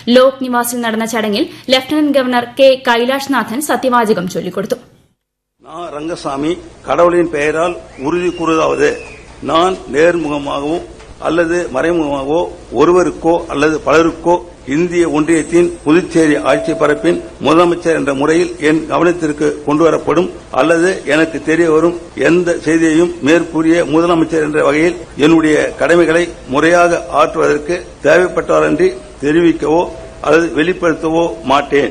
ലോക് നിവാസിൽ നടന്ന ചടങ്ങിൽ lieutenant governor K കൈലാഷ്നാഥൻ സത്യവാചകം ചൊല്ലിക്കൊടുത്തു நான் ரங்கசாமி கடவுளின் பெயரால் உறுதி கூறுவதாவது நான் நேர்முகமாகவோ அல்லது மறைமுகமாகவோ ஒருவருக்கோ அல்லது பலருக்கோ இந்திய ஒன்றியத்தின் புதுச்சேரி ஆட்சி பரப்பின் முதலமைச்சர் என்ற முறையில் என் கவனத்திற்கு கொண்டுவரப்படும் அல்லது எனக்கு தெரிய வரும் எந்த செய்தியையும் மேற்கூறிய முதலமைச்சர் என்ற வகையில் என்னுடைய கடமைகளை முறையாக ஆற்றுவதற்கு தேவைப்பட்டவரன்றி தெரிவிக்கவோ அல்லது வெளிப்படுத்தவோ மாட்டேன்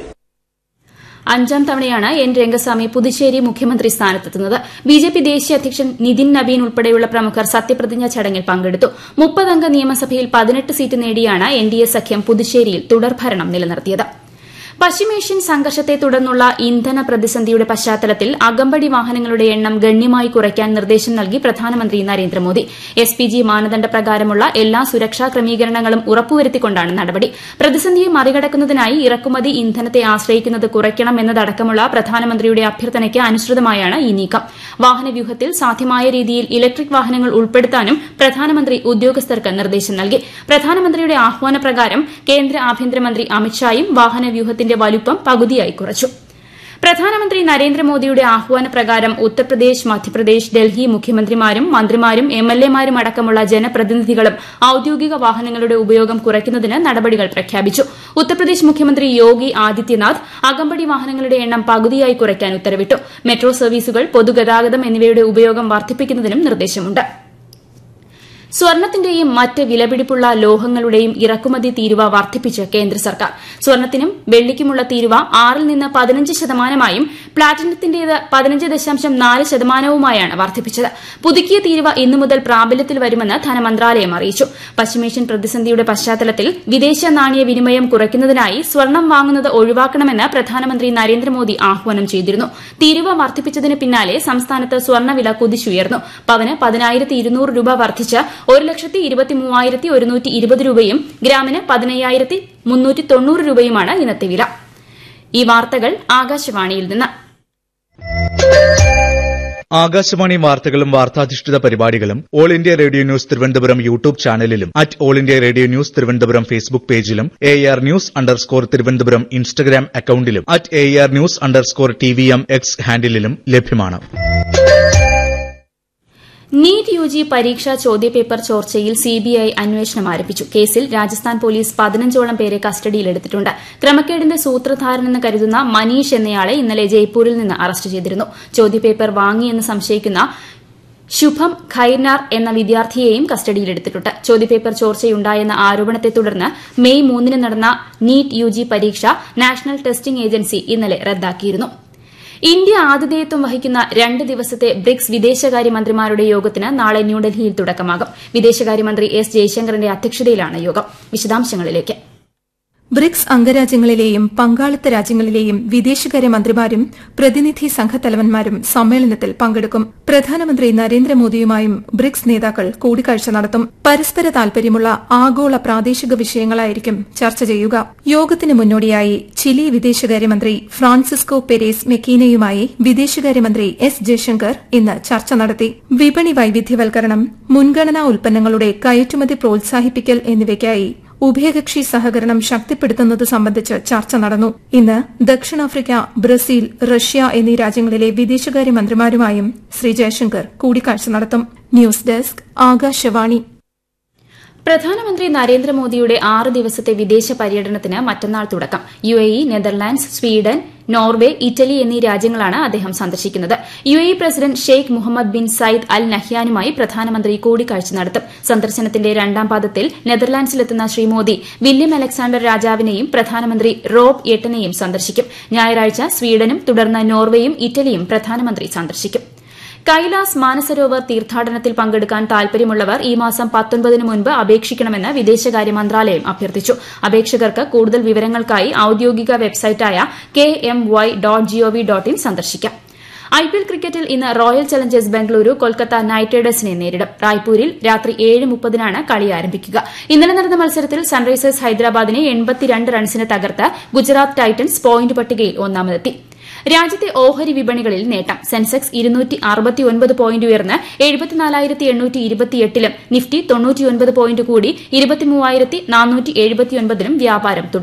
അഞ്ചാം തവണയാണ് എൻ രംഗസ്വാമി പുതുച്ചേരി മുഖ്യമന്ത്രി സ്ഥാനത്തെത്തുന്നത് ബിജെപി ദേശീയ അധ്യക്ഷൻ നിതിൻ നബീൻ ഉൾപ്പെടെയുള്ള പ്രമുഖർ സത്യപ്രതിജ്ഞാ ചടങ്ങിൽ പങ്കെടുത്തു മുപ്പതംഗ നിയമസഭയിൽ പതിനെട്ട് സീറ്റ് നേടിയാണ് എൻഡിഎ സഖ്യം പുതുച്ചേരിയിൽ തുടർഭരണം നിലനിർത്തിയത് പശ്ചിമേഷ്യൻ സംഘർഷത്തെ തുടർന്നുള്ള ഇന്ധന പ്രതിസന്ധിയുടെ പശ്ചാത്തലത്തിൽ അകമ്പടി വാഹനങ്ങളുടെ എണ്ണം ഗണ്യമായി കുറയ്ക്കാൻ നിർദ്ദേശം നൽകി പ്രധാനമന്ത്രി നരേന്ദ്രമോദി എസ് പി ജി മാനദണ്ഡ പ്രകാരമുള്ള എല്ലാ സുരക്ഷാ ക്രമീകരണങ്ങളും ഉറപ്പുവരുത്തിക്കൊണ്ടാണ് നടപടി പ്രതിസന്ധിയെ മറികടക്കുന്നതിനായി ഇറക്കുമതി ഇന്ധനത്തെ ആശ്രയിക്കുന്നത് കുറയ്ക്കണം എന്നതടക്കമുള്ള പ്രധാനമന്ത്രിയുടെ അഭ്യർത്ഥനയ്ക്ക് അനുസൃതമായാണ് ഈ നീക്കം വാഹനവ്യൂഹത്തിൽ സാധ്യമായ രീതിയിൽ ഇലക്ട്രിക് വാഹനങ്ങൾ ഉൾപ്പെടുത്താനും പ്രധാനമന്ത്രി ഉദ്യോഗസ്ഥർക്ക് നിർദ്ദേശം നൽകി പ്രധാനമന്ത്രിയുടെ ആഹ്വാനപ്രകാരം കേന്ദ്ര ആഭ്യന്തരമന്ത്രി അമിത്ഷായും വാഹനവ്യൂഹത്തിന്റെ വലുപ്പം പകുതിയായി കുറച്ചു പ്രധാനമന്ത്രി നരേന്ദ്രമോദിയുടെ ആഹ്വാനപ്രകാരം ഉത്തർപ്രദേശ് മധ്യപ്രദേശ് ഡൽഹി മുഖ്യമന്ത്രിമാരും മന്ത്രിമാരും എംഎൽഎമാരും അടക്കമുള്ള ജനപ്രതിനിധികളും ഔദ്യോഗിക വാഹനങ്ങളുടെ ഉപയോഗം കുറയ്ക്കുന്നതിന് നടപടികൾ പ്രഖ്യാപിച്ചു ഉത്തർപ്രദേശ് മുഖ്യമന്ത്രി യോഗി ആദിത്യനാഥ് അകമ്പടി വാഹനങ്ങളുടെ എണ്ണം പകുതിയായി കുറയ്ക്കാൻ ഉത്തരവിട്ടു മെട്രോ സർവീസുകൾ പൊതുഗതാഗതം എന്നിവയുടെ ഉപയോഗം വർദ്ധിപ്പിക്കുന്നതിനും നിർദ്ദേശമുണ്ട് സ്വർണത്തിന്റെയും മറ്റ് വിലപിടിപ്പുള്ള ലോഹങ്ങളുടെയും ഇറക്കുമതി തീരുവ വർദ്ധിപ്പിച്ച് കേന്ദ്ര സർക്കാർ സ്വർണത്തിനും വെള്ളിക്കുമുള്ള തീരുവ ആറിൽ നിന്ന് പതിനഞ്ച് ശതമാനമായും പ്ലാറ്റിനത്തിന്റേത് പതിനഞ്ച് ദശാംശം നാല് ശതമാനവുമായാണ് വർദ്ധിപ്പിച്ചത് പുതുക്കിയ തീരുവ ഇന്നു മുതൽ പ്രാബല്യത്തിൽ വരുമെന്ന് ധനമന്ത്രാലയം അറിയിച്ചു പശ്ചിമേഷ്യൻ പ്രതിസന്ധിയുടെ പശ്ചാത്തലത്തിൽ വിദേശ നാണയ വിനിമയം കുറയ്ക്കുന്നതിനായി സ്വർണം വാങ്ങുന്നത് ഒഴിവാക്കണമെന്ന് പ്രധാനമന്ത്രി നരേന്ദ്രമോദി ആഹ്വാനം ചെയ്തിരുന്നു തീരുവ വർദ്ധിപ്പിച്ചതിന് പിന്നാലെ സംസ്ഥാനത്ത് സ്വർണ്ണവില കുതിച്ചുയർന്നു പവന് പതിനായിരത്തി ഇരുന്നൂറ് രൂപ വർദ്ധിച്ച് ഒരു ലക്ഷത്തി ഇരുപത്തി മൂവായിരത്തി ഒരുന്നൂറ്റി ഇരുപത് രൂപയും ഗ്രാമിന് പതിനയ്യായിരത്തി മുന്നൂറ്റി തൊണ്ണൂറ് രൂപയുമാണ് ഇന്നത്തെ വില ഈ വാർത്തകൾ ആകാശവാണിയിൽ നിന്ന് ആകാശവാണി വാർത്തകളും വാർത്താധിഷ്ഠിത പരിപാടികളും All India Radio news Thiruvananthapuram YouTube ചാനലിലും at All India Radio news Thiruvananthapuram Facebook പേജിലും A R news underscore Thiruvananthapuram Instagram അക്കൌണ്ടിലും at A R news underscore T V M X ഹാൻഡിലും ലഭ്യമാണ് നീറ്റ് യു ജി പരീക്ഷാ ചോദ്യപേപ്പർ ചോർച്ചയിൽ സിബിഐ അന്വേഷണം ആരംഭിച്ചു കേസിൽ രാജസ്ഥാൻ പോലീസ് പതിനഞ്ചോളം പേരെ കസ്റ്റഡിയിലെടുത്തിട്ടുണ്ട് ക്രമക്കേടിന്റെ സൂത്രധാരനെന്ന് കരുതുന്ന മനീഷ് എന്നയാളെ ഇന്നലെ ജയ്പൂരിൽ നിന്ന് അറസ്റ്റ് ചെയ്തിരുന്നു ചോദ്യപേപ്പർ വാങ്ങിയെന്ന് സംശയിക്കുന്ന ശുഭം ഖൈർനാർ എന്ന വിദ്യാർത്ഥിയെയും കസ്റ്റഡിയിലെടുത്തിട്ടുണ്ട് ചോദ്യപേപ്പർ ചോർച്ചയുണ്ടായെന്ന ആരോപണത്തെ തുടർന്ന് മെയ് മൂന്നിന് നടന്ന നീറ്റ് യു ജി പരീക്ഷ നാഷണൽ ടെസ്റ്റിംഗ് ഏജൻസി ഇന്നലെ റദ്ദാക്കിയിരുന്നു ഇന്ത്യ ആതിഥേയത്വം വഹിക്കുന്ന രണ്ട് ദിവസത്തെ ബ്രിക്സ് വിദേശകാര്യമന്ത്രിമാരുടെ യോഗത്തിന് നാളെ ന്യൂഡൽഹിയിൽ തുടക്കമാകും വിദേശകാര്യമന്ത്രി എസ് ജയശങ്കറിന്റെ അധ്യക്ഷതയിലാണ് യോഗം വിശദാംശങ്ങളിലേക്ക് ബ്രിക്സ് അംഗരാജ്യങ്ങളിലെയും പങ്കാളിത്ത രാജ്യങ്ങളിലെയും വിദേശകാര്യ മന്ത്രിമാരും പ്രതിനിധി സംഘത്തലവന്മാരും സമ്മേളനത്തിൽ പങ്കെടുക്കും പ്രധാനമന്ത്രി നരേന്ദ്രമോദിയുമായും ബ്രിക്സ് നേതാക്കൾ കൂടിക്കാഴ്ച നടത്തും പരസ്പര താൽപര്യമുള്ള ആഗോള പ്രാദേശിക വിഷയങ്ങളായിരിക്കും ചർച്ച ചെയ്യുക യോഗത്തിന് മുന്നോടിയായി ചിലി വിദേശകാര്യമന്ത്രി ഫ്രാൻസിസ്കോ പെരേസ് മെക്കീനയുമായി വിദേശകാര്യമന്ത്രി എസ് ജയശങ്കർ ഇന്ന് ചർച്ച നടത്തി വിപണി വൈവിധ്യവൽക്കരണം മുൻഗണനാ ഉൽപ്പന്നങ്ങളുടെ കയറ്റുമതി പ്രോത്സാഹിപ്പിക്കൽ എന്നിവയ്ക്കായി ഉഭയകക്ഷി സഹകരണം ശക്തിപ്പെടുത്തുന്നത് സംബന്ധിച്ച് ചർച്ച നടന്നു ഇന്ന് ദക്ഷിണാഫ്രിക്ക ബ്രസീൽ റഷ്യ എന്നീ രാജ്യങ്ങളിലെ വിദേശകാര്യമന്ത്രിമാരുമായും ശ്രീ ജയശങ്കർ കൂടിക്കാഴ്ച നടത്തും ന്യൂസ് ഡെസ്ക് ആകാശവാണി പ്രധാനമന്ത്രി നരേന്ദ്രമോദിയുടെ ആറ് ദിവസത്തെ വിദേശ പര്യടനത്തിന് മറ്റന്നാൾ തുടക്കം U A E Netherlands Sweden Norway Italy എന്നീ രാജ്യങ്ങളാണ് അദ്ദേഹം സന്ദർശിക്കുന്നത് U A E president Sheikh Mohamed bin Zayed Al നഹ്യാനുമായി പ്രധാനമന്ത്രി കൂടിക്കാഴ്ച നടത്തും സന്ദർശനത്തിന്റെ രണ്ടാം പാദത്തിൽ നെതർലാൻഡ്സിലെത്തുന്ന ശ്രീ മോദി വില്യം അലക്സാണ്ടർ രാജാവിനെയും പ്രധാനമന്ത്രി റോബ് എട്ടനെയും സന്ദർശിക്കും ഞായറാഴ്ച സ്വീഡനും തുടർന്ന് നോർവേയും ഇറ്റലിയും പ്രധാനമന്ത്രി സന്ദർശിക്കും കൈലാസ് മാനസരോവർ തീർത്ഥാടനത്തിൽ പങ്കെടുക്കാൻ താൽപര്യമുള്ളവർ ഈ മാസം പത്തൊൻപതിന് മുൻപ് അപേക്ഷിക്കണമെന്ന് വിദേശകാര്യ മന്ത്രാലയം അഭ്യർത്ഥിച്ചു അപേക്ഷകർക്ക് കൂടുതൽ വിവരങ്ങൾക്കായി ഔദ്യോഗിക വെബ്സൈറ്റായ K M Y dot GOV dot in സന്ദർശിക്കാം ഐപിഎൽ ക്രിക്കറ്റിൽ ഇന്ന് Royal Challengers Bengaluru Kolkata Knight റൈഡേഴ്സിനെ നേരിടും റായ്പൂരിൽ രാത്രി ഏഴ് മുപ്പതിനാണ് കളി ആരംഭിക്കുക ഇന്നലെ നടന്ന മത്സരത്തിൽ സൺറൈസേഴ്സ് ഹൈദരാബാദിനെ എൺപത്തിരണ്ട് റൺസിന് തകർത്ത് ഗുജറാത്ത് ടൈറ്റൻസ് പോയിന്റ് പട്ടികയിൽ ഒന്നാമതെത്തി രാജ്യത്തെ ഓഹരി വിപണികളിൽ നേട്ടം സെൻസെക്സ് ഇരുന്നൂറ്റി അറുപത്തിയൊൻപത് പോയിന്റ് ഉയർന്ന് എഴുപത്തിനാലായിരത്തി എണ്ണൂറ്റി ഇരുപത്തിയെട്ടിലും നിഫ്റ്റി തൊണ്ണൂറ്റിയൊൻപത് പോയിന്റ് കൂടി ഇരുപത്തിമൂവായിരത്തി നാനൂറ്റി എഴുപത്തിയൊൻപതിലും വ്യാപാരം തുടങ്ങി